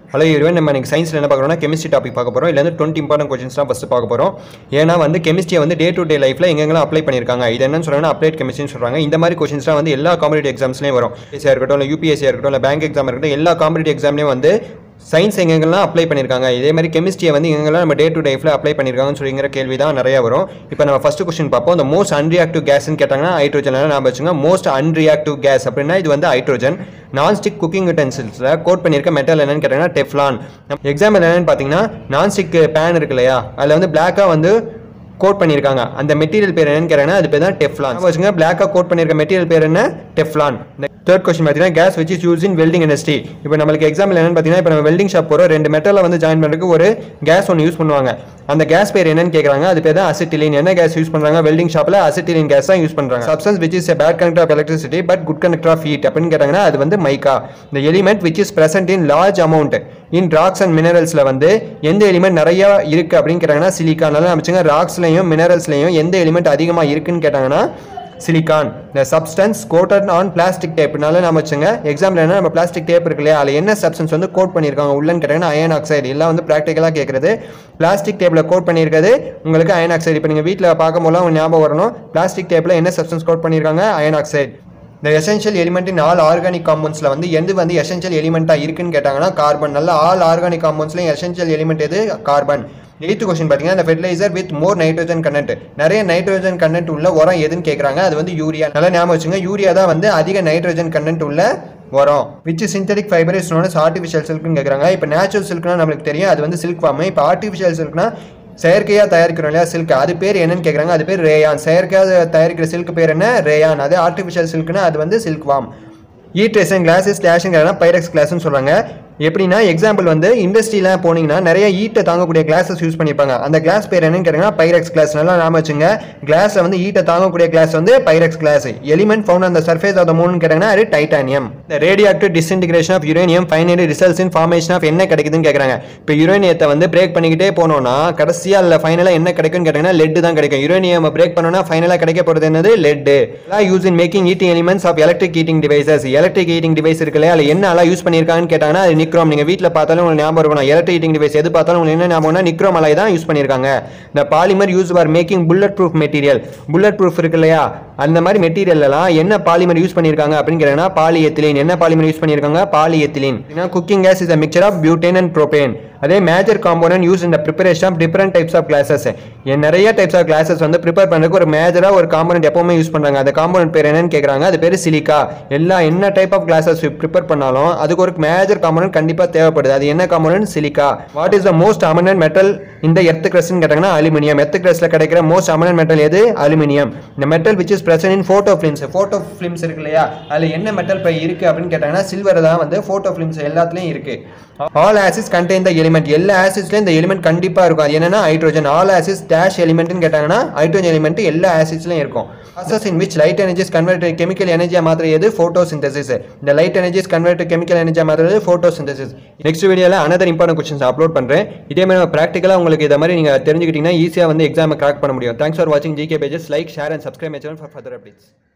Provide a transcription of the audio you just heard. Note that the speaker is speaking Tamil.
ஹலோ இருவன் நம்ம எனக்கு சயின்ஸில் என்ன பார்க்குறோம்னா கெமிஸ்ட்ரி டாபிக் பார்க்க போகிறோம் இல்லை டுவெண்ட்டி இம்பார்ட்டன் கொஸ்டின்ஸ் தான் ஃபஸ்ட்டு பார்க்க போகிறோம் ஏன்னா வந்து கெமிஸ்ட்ரியை வந்து டே டு டே லைஃப்பில் எங்கெங்கெல்லாம் அப்ளை பண்ணியிருக்காங்க இது என்னன்னு சொல்கிறாங்கன்னா அப்ளைட் கெமிஸ்ட்ரின்னு சொல்கிறாங்க இந்த மாதிரி கொஸ்டின்ஸ்லாம் வந்து எல்லா காம்படிட்டிவ் எக்ஸாம்ஸ்லேயும் வரும் எஸ்சியாக இருக்கட்டும் இல்லை யூபிஎஸ்சியாக இருக்கட்டும் இல்லை பேங்க் எக்ஸாம் இருக்கட்டும் எல்லா காம்படிட்டிவ் எக்ஸாம்லேயும் வந்து சயின்ஸ் எங்கெங்கெல்லாம் அப்ளை பண்ணியிருக்காங்க இதே மாதிரி கெமிஸ்ட்ரியை வந்து எங்கெங்கெல்லாம் நம்ம டே டு லைஃப்பில் அப்ளை பண்ணியிருக்காங்கன்னு சொல்லிங்கிற கேள்வி தான் நிறைய வரும் இப்போ நம்ம ஃபஸ்ட் கொஸ்டின் பார்ப்போம் இந்த மோஸ்ட் அன்ரியாக்டிவ் கேஸ்ன்னு கேட்டாங்கன்னா ஹைட்ரோஜன் நான் வச்சுங்க மோஸ்ட் அன்ரியாக்டிவ் கேஸ் அப்படின்னா இது வந்து ஹைட்ரோஜன் நான்ஸ்டிக் குக்கிங் யூட்டன்சில்ஸில் கோட் பண்ணியிருக்க மெட்டல் என்னன்னு கேட்டாங்கன்னா டெஃப்லான் எக்ஸாம்பிள் என்னன்னு பார்த்தீங்கன்னா நான்ஸ்டிக் பேன் இருக்கு இல்லையா அதில் வந்து பிளாக்காக வந்து கோட் பண்ணியிருக்காங்க அந்த மெட்டீரியல் பேர் என்னன்னு கேட்டாங்கன்னா அது பேர் தான் டெஃப்லான் வச்சுங்க பிளாக்காக கோட் பண்ணியிருக்க மெட்டீரியல் பேர் என்ன டெஃப்லான் தேர்ட் கொஸ்டின் பார்த்தீங்கன்னா gas which is use in welding industry இப்போ நம்மளுக்கு எக்ஸாம்பிள் என்னன்னு பார்த்தீங்கன்னா இப்போ நம்ம வெல்டிங் ஷாப் போகிறோம் ரெண்டு மெட்டலை வந்து ஜாயின் பண்ணுறதுக்கு ஒரு கேஸ் ஒன்று யூஸ் பண்ணுவாங்க அந்த கேஸ் பேர் என்னன்னு கேட்குறாங்க அது பேர் தான் அசிட்டிலின் என்ன கேஸ் யூஸ் பண்ணுறாங்க வெல்டிங் ஷாப்பில் அசிட்டிலின் கேஸ் தான் யூஸ் பண்ணுறாங்க substance which is bad conductor of electricity but good conductor of heat அப்படின்னு கேட்டாங்கன்னா அது வந்து மைக்கா இந்த element which is present in large amount in rocks and மினரல்ஸில் வந்து எந்த எலிமெண்ட் நிறைய இருக்குது அப்படின்னு கேட்டாங்கன்னா சிலிக்கா நல்லா அமைச்சுங்க ராக்ஸ்லையும் மினரல்ஸ்லையும் எந்த எலிமெண்ட் அதிகமாக இருக்குன்னு கேட்டாங்கன்னா சிலிக்கான் இந்த சப்ஸ்டன்ஸ் கோட்டட் ஆன் பிளாஸ்டிக் டேப்னால நம்ம வச்சுங்க எக்ஸாம்பிள் என்ன நம்ம பிளாஸ்டிக் டேப் இருக்கு இல்லையா அதில் என்ன சப்ஸ்டன்ஸ் வந்து கோட் பண்ணியிருக்காங்க உள்ளன்னு கேட்டாங்கன்னா அயன் ஆக்சைடு எல்லாம் வந்து ப்ராக்டிக்கலாக கேட்குறது பிளாஸ்டிக் டேப்பில் கோட் பண்ணியிருக்கிறது உங்களுக்கு அயன் ஆக்சைடு இப்போ நீங்கள் வீட்டில் பார்க்கும் போதெல்லாம் உங்களுக்கு ஞாபகம் வரணும் பிளாஸ்டிக் டேப்பில் என்ன சப்ஸ்டன்ஸ் கோட் பண்ணியிருக்காங்க அயன் ஆக்சைடு இந்த essential element in all organic காம்பவுண்ட்ஸில் வந்து எது வந்து எசென்ஷியல் எலிமெண்ட்டாக இருக்குன்னு கேட்டாங்கன்னா கார்பன் நல்ல ஆல் ஆர்கானிக் காம்பவுண்ட்ஸ்லையும் எசென்ஷியல் எலிமெண்ட் எது கார்பன் எய்த்து கொஸ்டின் பார்த்தீங்கன்னா இந்த fertiliser with more nitrogen content நிறைய நைட்ரோஜன் கண்டென்ட் உள்ள உரம் எதுன்னு கேட்குறாங்க அது வந்து யூரியா நல்லா ஞாபகம் வச்சுங்க யூரியா தான் வந்து அதிக நைட்ரோஜன் கண்டென்ட் உள்ள உரம் which synthetic fibre is known artificial சில்க்னு கேட்குறாங்க இப்போ நேச்சுரல் சில்க்னா நம்மளுக்கு தெரியும் அது வந்து சில்க் ஃபார்ம் இப்போ ஆர்டிஃபிஷியல் சில்க்னா செயற்கையாக தயாரிக்கிறோம் இல்லையா சில்க் அது பேர் என்னன்னு கேட்குறாங்க அது பேர் ரேயான் செயற்கையாக தயாரிக்கிற சில்க் பேர் என்ன ரேயான் அது ஆர்டிஃபிஷியல் சில்க்னா அது வந்து சில்க் ஃபார்ம் ஈட்ரேஷன் கிளாஸஸ் கிளாஷுங்கிறதா பைரக்ஸ் கிளாஸ்னு சொல்கிறாங்க எப்படின்னா எக்ஸாம்பிள் வந்து இண்டஸ்ட்ரியில் போனீங்கன்னா நிறைய ஈட்டை தாங்கக்கூடிய கிளாஸஸ் யூஸ் பண்ணியிருப்பாங்க அந்த கிளாஸ் பேர் என்னன்னு கேட்டிங்கன்னா பைரக்ஸ் கிளாஸ் நல்லா நாம வச்சுங்க கிளாஸில் வந்து ஈட்டை தாங்கக்கூடிய கிளாஸ் வந்து பைரக்ஸ் கிளாஸ் எலிமெண்ட் ஃபவுண்ட் அந்த சர்ஃபேஸ் ஆஃப் த மூணு கேட்டாங்கன்னா அது டைட்டானியம் இந்த radio active disintegration of uranium finally results in formation of என்ன கிடைக்குதுன்னு கேட்குறாங்க இப்போ யுரேனியத்தை வந்து பிரேக் பண்ணிக்கிட்டே போனோம்னா கடைசியாக அதில் ஃபைனலாக என்ன கிடைக்கும்னு கேட்டிங்கன்னா லெட் தான் கிடைக்கும் யுரேனியம் பிரேக் பண்ணோம்னா ஃபைனலாக கிடைக்க போகிறது என்னது lead use in making heating elements of electric heating devices electric heating device இருக்கு இல்லையா அதில் என்ன எல்லாம் யூஸ் பண்ணியிருக்காங்கன்னு கேட்டாங்கன்னா அது நிக்ரோம் நீங்கள் வீட்டில் பார்த்தாலும் உங்களுக்கு ஞாபகம் இருக்கணும் எலக்ட்ரிக் ஹீட்டிங் டிவைஸ் எது பார்த்தாலும் உங்களுக்கு என்ன ஞாபகம்னா நிக்ரோம் அலாய் தான் யூஸ் பண்ணியிருக்காங்க இந்த polymer use for making bullet proof material bullet proof இருக்கு இல்லையா அந்த மாதிரி மெட்டீரியல் எல்லாம் என்ன பாலிமர் யூஸ் பண்ணியிருக்காங்க அப்படின்னு கேட்டீங்கன்னா பாலிஎத்திலின் என்ன பாலிமர் யூஸ் பண்ணியிருக்காங்க polyethylene cooking gas is a mixture of butane and propane அதே மேஜர் காம்போனன்ட் யூஸ் இந்த preparation of different types of glasses நிறைய டைப்ஸ் ஆஃப் கிளாஸஸ் வந்து ப்ரிப்பேர் பண்ணுறதுக்கு ஒரு மேஜராக ஒரு காம்போனன்ட் எப்பவுமே யூஸ் பண்ணுறாங்க அந்த காம்போனன்ட் பேர் என்னன்னு கேட்குறாங்க அது பேர் சிலிக்கா எல்லா என்ன டைப் ஆஃப் கிளாஸஸ் ப்ரிப்பேர் பண்ணாலும் அதுக்கு ஒரு மேஜர் காம்போனன்ட் கண்டிப்பாக தேவைப்படுது அது என்ன component silica what is the most அமனன்ட் மெட்டல் இந்த எர்த் கிரஸ்ட்னு கேட்டாங்கன்னா அலுமினியம் எர்த் கிரஸ்ட்ல கிடைக்கிற மோஸ்ட் அமனன்ட் மெட்டல் எது அலுமினியம் இந்த metal which is present in photo films photo films இருக்கு இல்லையா அதில் என்ன மெட்டல் இப்போ இருக்கு அப்படின்னு கேட்டாங்கன்னா சில்வர் தான் வந்து ஃபோட்டோ ஃபிலிம்ஸ் எல்லாத்துலேயும் இருக்கு ஆல் ஆசிஸ் கண்டெயின் த எலிமெண்ட் எல்லா ஆசிஸ்லையும் இந்த எலிமெண்ட் கண்டிப்பாக இருக்கும் அது என்னன்னா ஹைட்ரோஜன் ஆல் ஆசிஸ் டேஷ் எலிமெண்ட்னு கேட்டாங்கன்னா ஹைட்ரோஜன் எலிமெண்ட் எல்லா ஆசிஸ்லையும் இருக்கும் process in which light energies convert chemical எனர்ஜியாக மாற்றுறது ஃபோட்டோ சிந்தசிஸ் இந்த லைட் எனர்ஜிஸ் கன்வெர்ட் கெமிக்கல் எனர்ஜியாக மாற்றுறது ஃபோட்டோ சிந்தசிஸ் நெக்ஸ்ட் வீடியோவில் அனதர் இம்பார்ட்டன் கொஸ்டின்ஸ் அப்லோட் பண்ணுறேன் இதே மாதிரி ப்ராக்டிக்கலாக உங்களுக்கு இதை மாதிரி நீங்கள் தெரிஞ்சுக்கிட்டீங்கன்னா ஈஸியாக வந்து எக்ஸாமை கிராக் பண்ண முடியும் தேங்க்ஸ் ஃபார் வாட்சிங் GK pages like share and subscribe channel for further updates